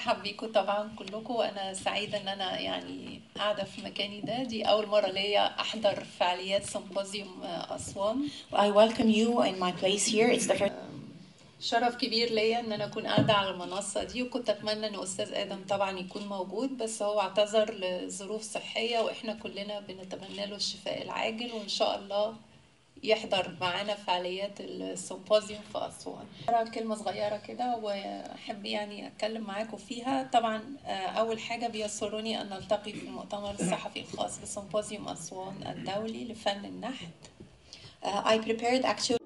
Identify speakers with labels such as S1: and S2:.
S1: برحب بيكم طبعا كلكم وانا سعيده ان انا يعني قاعده في مكاني ده دي اول مره ليا احضر فعاليات سيمبوزيوم اسوان
S2: I welcome you in my place here. It's the first.
S1: شرف كبير ليا ان انا اكون قاعده على المنصه دي وكنت اتمنى ان استاذ ادم طبعا يكون موجود بس هو اعتذر لظروف صحيه واحنا كلنا بنتمنى له الشفاء العاجل وان شاء الله يحضر معانا فعاليات السيمبوزيوم في اسوان أقرأ كلمه صغيره كده واحب يعني اتكلم معاكم فيها طبعا آه، اول حاجه بيسرني ان نلتقي في المؤتمر الصحفي الخاص بسيمبوزيوم اسوان الدولي لفن النحت
S2: Uh, I prepared actually